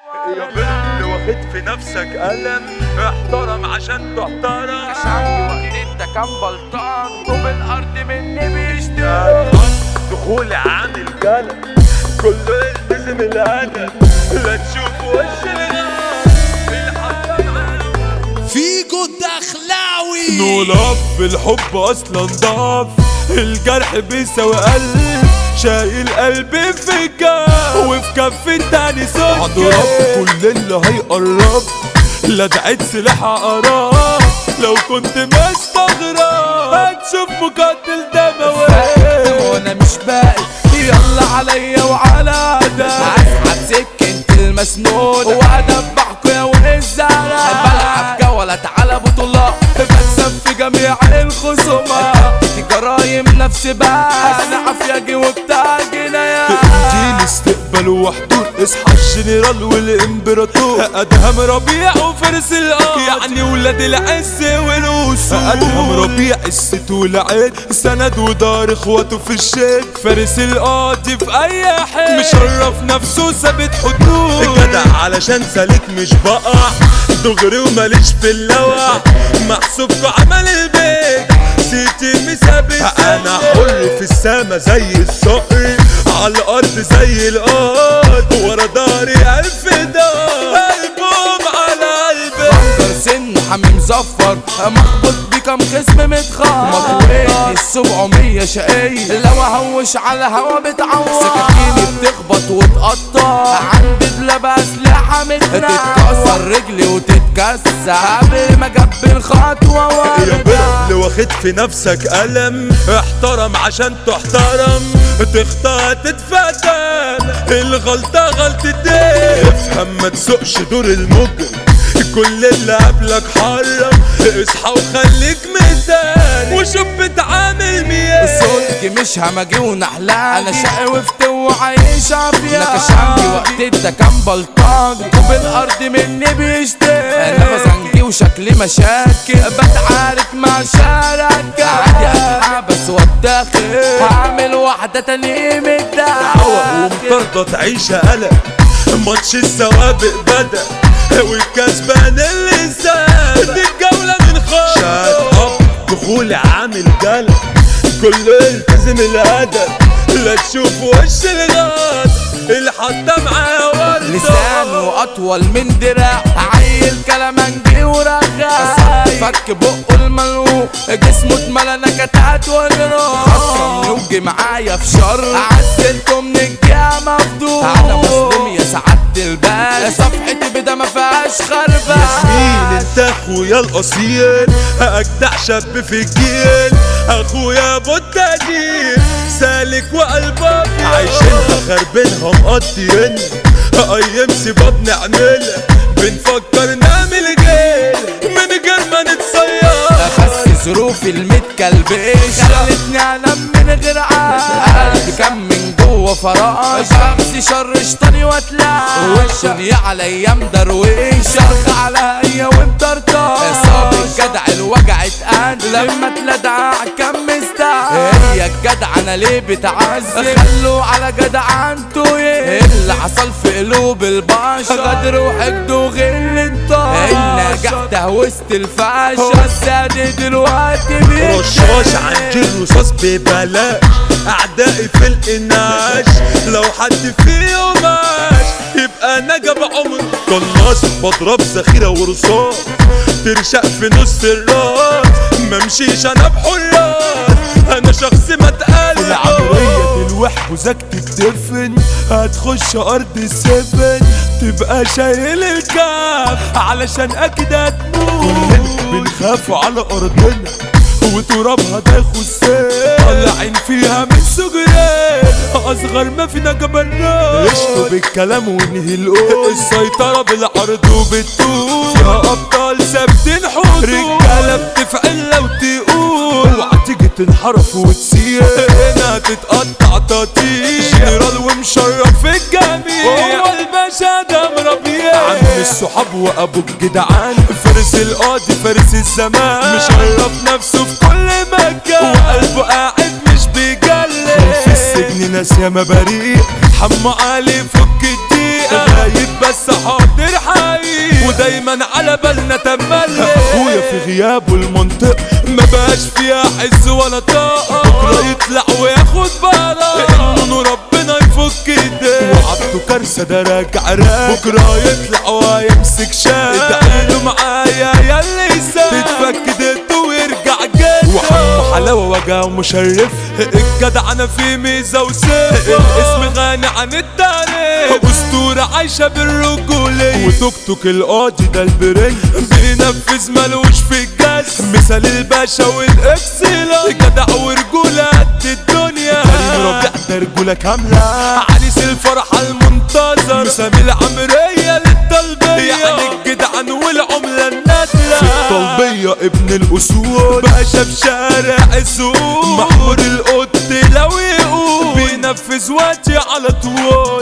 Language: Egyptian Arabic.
يا بنت واخد في نفسك قلم احترم عشان تحترم عندي وقت انت كان بلطان طوب الارض مني بيشتري دخول عامل قلم كله يلتزم الادب لا تشوف وش الغاب الحق معاهم فيجو الدخلاوي نولف الحب اصلا ضعف الجرح بيساوي قلب شايل قلبي في كف وفي كف التاني صوت هضرب كل اللي هيقرب لدعت سلاح عقرب لو كنت مستغرب هتشوف مقاتل دموي وانا مش باقي يلا عليا وعلى ده هسحب سكنت المسنون وادبحكوا يا ولد الزرع بلعب جولة على بطولات بكسب في جميع الخصومات دي جرايم نفس بس انا عافية وبتاع جنايات دي الاستقبال وحضور اصحى الجنرال والامبراطور ادهم ربيع وفارس الارض يعني ولاد العز والاسود ادهم ربيع الست والعين سند ودار اخواته في الشيك فارس القاضي في اي حين مشرف نفسه ثابت حدود جدع علشان سالك مش بقع دغري وماليش في اللوع محسوبكوا عمل البيت سيتي مثابت انا حر في السما زي الصقر على الارض زي الارض ورا داري الف دار قلبهم على قلبي بنكر سن حمي مزفر مخبوط بكم خصم متخار مطويني السبعمية شقية لو اهوش على هوا بتعور سكاكيني بتخبط وتقطع عندي دلاب اسلحة متنا تتكسر رجلي وتتكسر قبل ما جاب الخطوة يا ورا بنت واخد في نفسك قلم احترم عشان تحترم تخطى تتفتن الغلطة غلطتين افهم ما تسوقش دور المجرم كل اللي قبلك حرم اصحى وخليك ميزان وشوف بتعامل مين صوتي مش همجي ونحلان انا شقي وفت وعايش عافية نكش عندي وقت انت كان بلطان طوب الارض مني بيشتكي انا بزنجي وشكلي مشاكل بتعارك مع شركة عادي اتحبس واتاخد هعمل واحدة تاني متداخل ومطاردة تعيش قلق ماتش السوابق بدأ والكسبان اللي ساب دي الجولة من خالص شات اب دخول عامل قلق كله يلتزم الادب لا تشوف وش الغاد الحطة معاه ورده لسانه اطول من دراع عيل كلامنجي ورغاء فك بقه الملوك جسمه اتملى نكتات والروح خصم يوجي معايا في شر عزلته من الجهه مفضوح انا مسلم يا سعادة البال صفحتي بدا ما فيهاش خربان ياسمين انت اخويا الاصيل اجدع شاب في الجيل اخويا ابو التاجير سالك وقلبك عايشينها خربينها مقضيين ايام سباب نعملها بنفكر نعمل جيل من غير ما نتصير بس ظروفي المتكلبش خلتني انام من غير عقل قلبي كان من جوه فراش بمسي شر شطاني واتلاش والدنيا عليا مدرويش شرخ على هي ومطرطاش صاب الجدع الوجع اتقل لما اتلدع كان مستعد هي الجدع انا ليه بتعذب خلوا على جدع انتوا ايه اللي حصل في قلوب البشر غدر وحقد وغل الطاش النجاح وسط الفاشة السادة دلوقتي بيتجاهل. رشاش عندي الرصاص ببلاش اعدائي في القناش لو حد فيهم ماش يبقى نجا بعمر قناص بضرب ذخيرة ورصاص ترشق في نص الراس ممشيش انا بحراس انا شخص ما اتقلب العمرية الوح وزك تدفن هتخش ارض السفن تبقى شايل الكاف علشان اكيد هتموت كلنا بنخاف على ارضنا وترابها ده يخصنا طلعين فيها من صغرين اصغر ما فينا جبلنا عشتوا بالكلام ونهي القول السيطرة بالعرض وبالطول فيها ابطال ثابتين حدود رجالة بتفعل لو تقول اوعى تيجي تنحرف وتسير هنا تتقطع تطيش جنرال ومشرف الجميع هو الباشا ده مربيع عم الصحاب وابو الجدعان فارس القاضي فارس الزمان مشرف نفسه في كل مكان وقلبه قاعد مش بيجلي في السجن ناس ياما بريء حمو علي فك الضيق غايب بس حاضر دايما على بالنا تملي اخويا في غيابه المنطق ما بقاش فيها حس ولا طاقة بكرة يطلع وياخد بالك انه ربنا يفك ايديه وعبده كارثة ده راجع راجع بكرة يطلع ويمسك شاي ادعيله معايا يا اللي يساعد تتفك ديته ويرجع جد وحمو حلاوة وجع مشرف الجدع انا في ميزة وسيف الاسم غني عن التاريخ اسطورة عايشة بالرجولية وتوك توك القاضي ده البرنس بينفذ ملوش في الجس مثال الباشا والاكسلة جدع ورجولة قد الدنيا كريم ربيع ده رجولة كاملة عريس الفرحة المنتظر مسامي العمرية للطلبية يعني الجدعان والعملة النادلة في الطلبية ابن الأصول باشا في شارع السوق محمود القط لو يقول بينفذ وقتي على طول